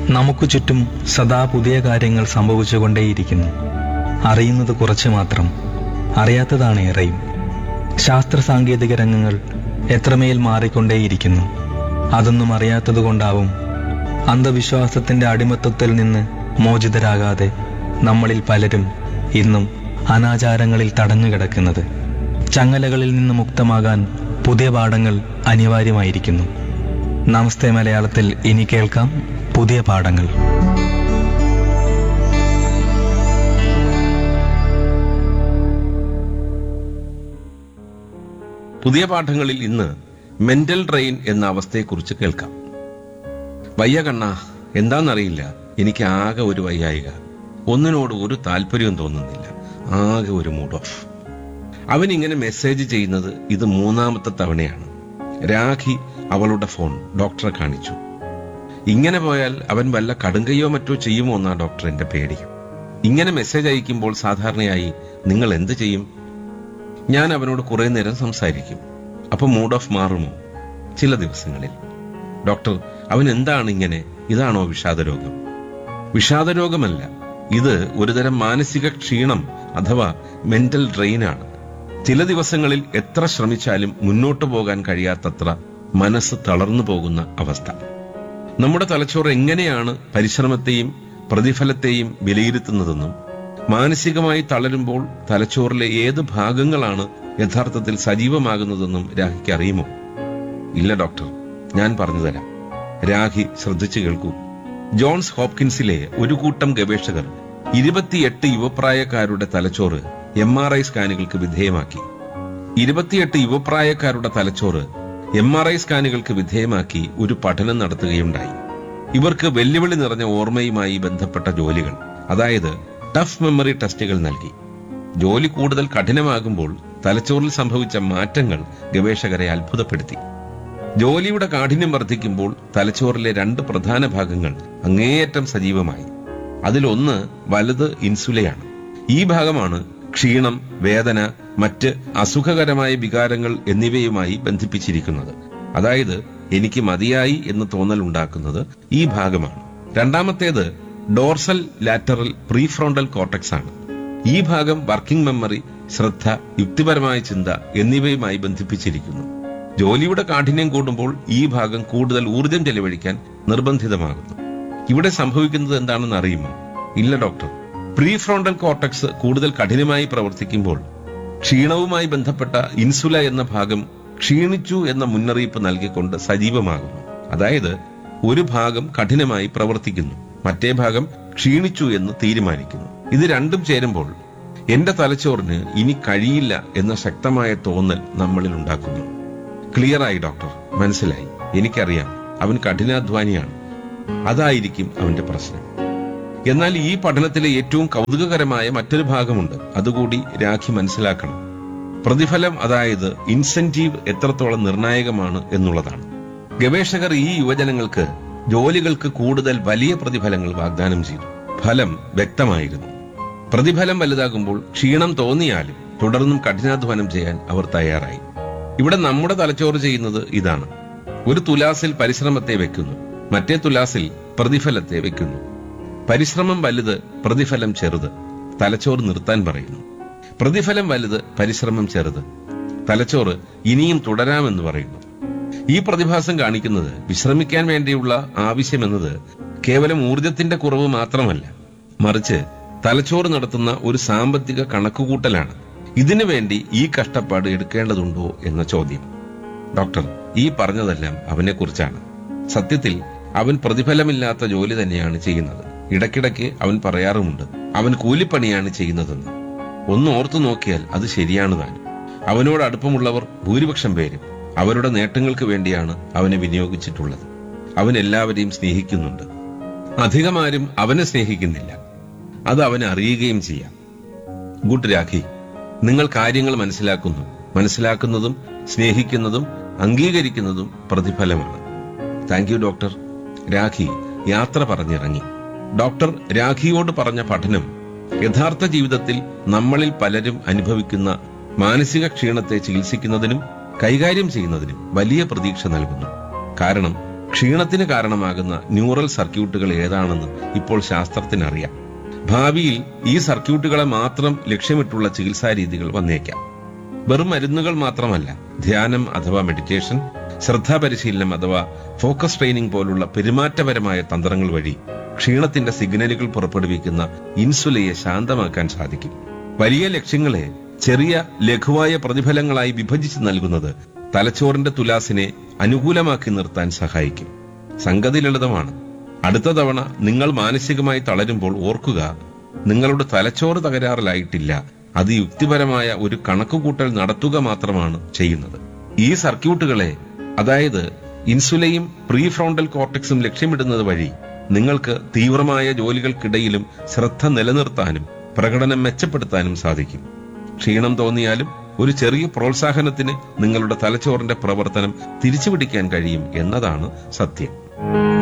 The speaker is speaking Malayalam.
നമുക്ക് ചുറ്റും സദാ പുതിയ കാര്യങ്ങൾ സംഭവിച്ചുകൊണ്ടേയിരിക്കുന്നു അറിയുന്നത് കുറച്ച് മാത്രം അറിയാത്തതാണ് ഏറെയും ശാസ്ത്ര സാങ്കേതിക രംഗങ്ങൾ എത്രമേൽ മാറിക്കൊണ്ടേയിരിക്കുന്നു അതൊന്നും അറിയാത്തതുകൊണ്ടാവും അന്ധവിശ്വാസത്തിന്റെ അടിമത്വത്തിൽ നിന്ന് മോചിതരാകാതെ നമ്മളിൽ പലരും ഇന്നും അനാചാരങ്ങളിൽ തടഞ്ഞുകിടക്കുന്നത് ചങ്ങലകളിൽ നിന്ന് മുക്തമാകാൻ പുതിയ പാഠങ്ങൾ അനിവാര്യമായിരിക്കുന്നു നമസ്തേ മലയാളത്തിൽ ഇനി കേൾക്കാം പുതിയ പാഠങ്ങൾ പുതിയ പാഠങ്ങളിൽ ഇന്ന് മെന്റൽ ഡ്രെയിൻ എന്ന അവസ്ഥയെക്കുറിച്ച് കേൾക്കാം വയ്യ കണ്ണ എന്താണെന്നറിയില്ല എനിക്ക് ആകെ ഒരു വയ്യായിക ഒന്നിനോട് ഒരു താല്പര്യവും തോന്നുന്നില്ല ആകെ ഒരു മൂഡ് ഓഫ് അവൻ ഇങ്ങനെ മെസ്സേജ് ചെയ്യുന്നത് ഇത് മൂന്നാമത്തെ തവണയാണ് രാഖി അവളുടെ ഫോൺ ഡോക്ടറെ കാണിച്ചു ഇങ്ങനെ പോയാൽ അവൻ വല്ല കടുങ്കയോ മറ്റോ ചെയ്യുമോ എന്നാ ഡോക്ടർ എന്റെ പേടി ഇങ്ങനെ മെസ്സേജ് അയക്കുമ്പോൾ സാധാരണയായി നിങ്ങൾ എന്ത് ചെയ്യും ഞാൻ അവനോട് കുറെ നേരം സംസാരിക്കും അപ്പൊ മൂഡ് ഓഫ് മാറുമോ ചില ദിവസങ്ങളിൽ ഡോക്ടർ അവൻ എന്താണ് ഇങ്ങനെ ഇതാണോ വിഷാദരോഗം വിഷാദരോഗമല്ല ഇത് ഒരുതരം മാനസിക ക്ഷീണം അഥവാ മെന്റൽ ഡ്രെയിനാണ് ചില ദിവസങ്ങളിൽ എത്ര ശ്രമിച്ചാലും മുന്നോട്ട് പോകാൻ കഴിയാത്തത്ര മനസ്സ് തളർന്നു പോകുന്ന അവസ്ഥ നമ്മുടെ തലച്ചോറ് എങ്ങനെയാണ് പരിശ്രമത്തെയും പ്രതിഫലത്തെയും വിലയിരുത്തുന്നതെന്നും മാനസികമായി തളരുമ്പോൾ തലച്ചോറിലെ ഏത് ഭാഗങ്ങളാണ് യഥാർത്ഥത്തിൽ സജീവമാകുന്നതെന്നും രാഹിക്ക് അറിയുമോ ഇല്ല ഡോക്ടർ ഞാൻ പറഞ്ഞു തരാം രാഹി ശ്രദ്ധിച്ചു കേൾക്കൂ ജോൺസ് ഹോപ്കിൻസിലെ ഒരു കൂട്ടം ഗവേഷകർ ഇരുപത്തിയെട്ട് യുവപ്രായക്കാരുടെ തലച്ചോറ് എം ആർ ഐ സ്കാനുകൾക്ക് വിധേയമാക്കി ഇരുപത്തിയെട്ട് യുവപ്രായക്കാരുടെ തലച്ചോറ് എം ആർ ഐ സ്കാനുകൾക്ക് വിധേയമാക്കി ഒരു പഠനം നടത്തുകയുണ്ടായി ഇവർക്ക് വെല്ലുവിളി നിറഞ്ഞ ഓർമ്മയുമായി ബന്ധപ്പെട്ട ജോലികൾ അതായത് ടഫ് മെമ്മറി ടെസ്റ്റുകൾ നൽകി ജോലി കൂടുതൽ കഠിനമാകുമ്പോൾ തലച്ചോറിൽ സംഭവിച്ച മാറ്റങ്ങൾ ഗവേഷകരെ അത്ഭുതപ്പെടുത്തി ജോലിയുടെ കാഠിന്യം വർദ്ധിക്കുമ്പോൾ തലച്ചോറിലെ രണ്ട് പ്രധാന ഭാഗങ്ങൾ അങ്ങേയറ്റം സജീവമായി അതിലൊന്ന് വലത് ഇൻസുലയാണ് ഈ ഭാഗമാണ് ക്ഷീണം വേദന മറ്റ് അസുഖകരമായ വികാരങ്ങൾ എന്നിവയുമായി ബന്ധിപ്പിച്ചിരിക്കുന്നത് അതായത് എനിക്ക് മതിയായി എന്ന് തോന്നൽ ഉണ്ടാക്കുന്നത് ഈ ഭാഗമാണ് രണ്ടാമത്തേത് ഡോർസൽ ലാറ്ററൽ പ്രീഫ്രോണ്ടൽ കോർട്ടക്സ് ആണ് ഈ ഭാഗം വർക്കിംഗ് മെമ്മറി ശ്രദ്ധ യുക്തിപരമായ ചിന്ത എന്നിവയുമായി ബന്ധിപ്പിച്ചിരിക്കുന്നു ജോലിയുടെ കാഠിന്യം കൂടുമ്പോൾ ഈ ഭാഗം കൂടുതൽ ഊർജം ചെലവഴിക്കാൻ നിർബന്ധിതമാകുന്നു ഇവിടെ സംഭവിക്കുന്നത് എന്താണെന്ന് അറിയുമോ ഇല്ല ഡോക്ടർ പ്രീഫ്രോണ്ടൽ കോർട്ടക്സ് കൂടുതൽ കഠിനമായി പ്രവർത്തിക്കുമ്പോൾ ക്ഷീണവുമായി ബന്ധപ്പെട്ട ഇൻസുല എന്ന ഭാഗം ക്ഷീണിച്ചു എന്ന മുന്നറിയിപ്പ് നൽകിക്കൊണ്ട് സജീവമാകുന്നു അതായത് ഒരു ഭാഗം കഠിനമായി പ്രവർത്തിക്കുന്നു മറ്റേ ഭാഗം ക്ഷീണിച്ചു എന്ന് തീരുമാനിക്കുന്നു ഇത് രണ്ടും ചേരുമ്പോൾ എന്റെ തലച്ചോറിന് ഇനി കഴിയില്ല എന്ന ശക്തമായ തോന്നൽ നമ്മളിൽ ഉണ്ടാക്കുന്നു ക്ലിയറായി ഡോക്ടർ മനസ്സിലായി എനിക്കറിയാം അവൻ കഠിനാധ്വാനിയാണ് അതായിരിക്കും അവന്റെ പ്രശ്നം എന്നാൽ ഈ പഠനത്തിലെ ഏറ്റവും കൗതുകകരമായ മറ്റൊരു ഭാഗമുണ്ട് അതുകൂടി രാഖി മനസ്സിലാക്കണം പ്രതിഫലം അതായത് ഇൻസെന്റീവ് എത്രത്തോളം നിർണായകമാണ് എന്നുള്ളതാണ് ഗവേഷകർ ഈ യുവജനങ്ങൾക്ക് ജോലികൾക്ക് കൂടുതൽ വലിയ പ്രതിഫലങ്ങൾ വാഗ്ദാനം ചെയ്തു ഫലം വ്യക്തമായിരുന്നു പ്രതിഫലം വലുതാകുമ്പോൾ ക്ഷീണം തോന്നിയാലും തുടർന്നും കഠിനാധ്വാനം ചെയ്യാൻ അവർ തയ്യാറായി ഇവിടെ നമ്മുടെ തലച്ചോറ് ചെയ്യുന്നത് ഇതാണ് ഒരു തുലാസിൽ പരിശ്രമത്തെ വെക്കുന്നു മറ്റേ തുലാസിൽ പ്രതിഫലത്തെ വെക്കുന്നു പരിശ്രമം വലുത് പ്രതിഫലം ചെറുത് തലച്ചോറ് നിർത്താൻ പറയുന്നു പ്രതിഫലം വലുത് പരിശ്രമം ചെറുത് തലച്ചോറ് ഇനിയും തുടരാമെന്ന് പറയുന്നു ഈ പ്രതിഭാസം കാണിക്കുന്നത് വിശ്രമിക്കാൻ വേണ്ടിയുള്ള ആവശ്യമെന്നത് കേവലം ഊർജത്തിന്റെ കുറവ് മാത്രമല്ല മറിച്ച് തലച്ചോറ് നടത്തുന്ന ഒരു സാമ്പത്തിക കണക്കുകൂട്ടലാണ് ഇതിനു വേണ്ടി ഈ കഷ്ടപ്പാട് എടുക്കേണ്ടതുണ്ടോ എന്ന ചോദ്യം ഡോക്ടർ ഈ പറഞ്ഞതെല്ലാം അവനെക്കുറിച്ചാണ് സത്യത്തിൽ അവൻ പ്രതിഫലമില്ലാത്ത ജോലി തന്നെയാണ് ചെയ്യുന്നത് ഇടയ്ക്കിടയ്ക്ക് അവൻ പറയാറുമുണ്ട് അവൻ കൂലിപ്പണിയാണ് ചെയ്യുന്നതെന്ന് ഒന്ന് ഓർത്തു നോക്കിയാൽ അത് ശരിയാണ് താൻ അവനോട് അടുപ്പമുള്ളവർ ഭൂരിപക്ഷം പേരും അവരുടെ നേട്ടങ്ങൾക്ക് വേണ്ടിയാണ് അവനെ വിനിയോഗിച്ചിട്ടുള്ളത് അവൻ എല്ലാവരെയും സ്നേഹിക്കുന്നുണ്ട് അധികമാരും അവനെ സ്നേഹിക്കുന്നില്ല അത് അവനെ അറിയുകയും ചെയ്യാം ഗുഡ് രാഖി നിങ്ങൾ കാര്യങ്ങൾ മനസ്സിലാക്കുന്നു മനസ്സിലാക്കുന്നതും സ്നേഹിക്കുന്നതും അംഗീകരിക്കുന്നതും പ്രതിഫലമാണ് താങ്ക് യു ഡോക്ടർ രാഖി യാത്ര പറഞ്ഞിറങ്ങി ഡോക്ടർ രാഖിയോട് പറഞ്ഞ പഠനം യഥാർത്ഥ ജീവിതത്തിൽ നമ്മളിൽ പലരും അനുഭവിക്കുന്ന മാനസിക ക്ഷീണത്തെ ചികിത്സിക്കുന്നതിനും കൈകാര്യം ചെയ്യുന്നതിനും വലിയ പ്രതീക്ഷ നൽകുന്നു കാരണം ക്ഷീണത്തിന് കാരണമാകുന്ന ന്യൂറൽ സർക്യൂട്ടുകൾ ഏതാണെന്ന് ഇപ്പോൾ ശാസ്ത്രത്തിനറിയാം ഭാവിയിൽ ഈ സർക്യൂട്ടുകളെ മാത്രം ലക്ഷ്യമിട്ടുള്ള ചികിത്സാ രീതികൾ വന്നേക്കാം വെറും മരുന്നുകൾ മാത്രമല്ല ധ്യാനം അഥവാ മെഡിറ്റേഷൻ ശ്രദ്ധാ പരിശീലനം അഥവാ ഫോക്കസ് ട്രെയിനിങ് പോലുള്ള പെരുമാറ്റപരമായ തന്ത്രങ്ങൾ വഴി ക്ഷീണത്തിന്റെ സിഗ്നലുകൾ പുറപ്പെടുവിക്കുന്ന ഇൻസുലയെ ശാന്തമാക്കാൻ സാധിക്കും വലിയ ലക്ഷ്യങ്ങളെ ചെറിയ ലഘുവായ പ്രതിഫലങ്ങളായി വിഭജിച്ച് നൽകുന്നത് തലച്ചോറിന്റെ തുലാസിനെ അനുകൂലമാക്കി നിർത്താൻ സഹായിക്കും സംഗതി ലളിതമാണ് അടുത്ത തവണ നിങ്ങൾ മാനസികമായി തളരുമ്പോൾ ഓർക്കുക നിങ്ങളുടെ തലച്ചോറ് തകരാറിലായിട്ടില്ല അത് യുക്തിപരമായ ഒരു കണക്കുകൂട്ടൽ നടത്തുക മാത്രമാണ് ചെയ്യുന്നത് ഈ സർക്യൂട്ടുകളെ അതായത് ഇൻസുലയും പ്രീ ഫ്രോണ്ടൽ കോർട്ടക്സും ലക്ഷ്യമിടുന്നത് വഴി നിങ്ങൾക്ക് തീവ്രമായ ജോലികൾക്കിടയിലും ശ്രദ്ധ നിലനിർത്താനും പ്രകടനം മെച്ചപ്പെടുത്താനും സാധിക്കും ക്ഷീണം തോന്നിയാലും ഒരു ചെറിയ പ്രോത്സാഹനത്തിന് നിങ്ങളുടെ തലച്ചോറിന്റെ പ്രവർത്തനം തിരിച്ചുപിടിക്കാൻ കഴിയും എന്നതാണ് സത്യം